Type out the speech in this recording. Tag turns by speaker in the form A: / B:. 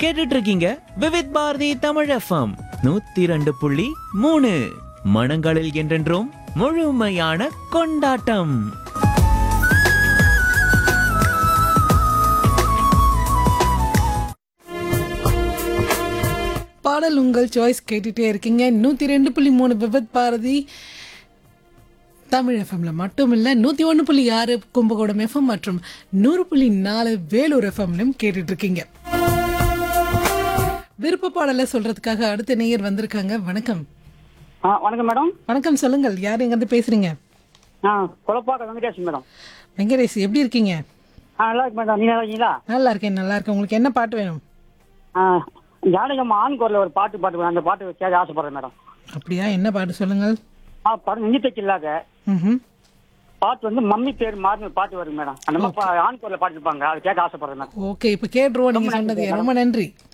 A: கேட்டுட்டு இருக்கீங்க விவித் பாரதி தமிழ் எஃப்எம் நூத்தி ரெண்டு புள்ளி மூணு மனங்களில் என்றென்றும் முழுமையான கொண்டாட்டம்
B: பாடல் உங்கள் சாய்ஸ் கேட்டுட்டே இருக்கீங்க நூற்றி ரெண்டு புள்ளி மூணு விபத் பாரதி தமிழ் எஃப்எம்ல மட்டும் இல்லை நூற்றி ஒன்று புள்ளி ஆறு கும்பகோணம் எஃப்எம் மற்றும் நூறு புள்ளி நாலு வேலூர் எஃப்எம்லையும் கேட்டுட்டு இருக்கீங்க விருப்ப பாடலை சொல்றதுக்காக அடுத்த நேயர் வந்திருக்காங்க வணக்கம்
C: ஆ வணக்கம் மேடம்
B: வணக்கம் சொல்லுங்கள் யார் எங்கேருந்து பேசுறீங்க
C: ஆ குழப்பாக்க வெங்கடேஷ் மேடம்
B: வெங்கடேஷ் எப்படி இருக்கீங்க
C: ஆ நல்லா இருக்கு மேடம் நீங்க நல்லா இருக்கீங்களா
B: நல்லா இருக்கேன் நல்லா இருக்கேன் உங்களுக்கு என்ன பாட்டு வேணும்
C: ஆ ஜானகம் ஆண் குரல்ல ஒரு பாட்டு பாட்டு அந்த பாட்டு கேட்க ஆசைப்படுறேன் மேடம்
B: அப்படியா என்ன பாட்டு சொல்லுங்கள்
C: ஆ படம் நெஞ்சித்தைக்கு இல்லாத
B: ம்
C: பாட்டு வந்து மம்மி பேர் மாறின ஒரு பாட்டு வரும் மேடம் அந்த மாதிரி பா- ஆண் குரல்ல பாட்டு இருப்பாங்க அது கேட்க ஆசைப்படுறேன் மேடம்
B: ஓகே இப்போ கேட்டுருவோம் நீங்கள் சொன்னது ரொம்ப நன்றி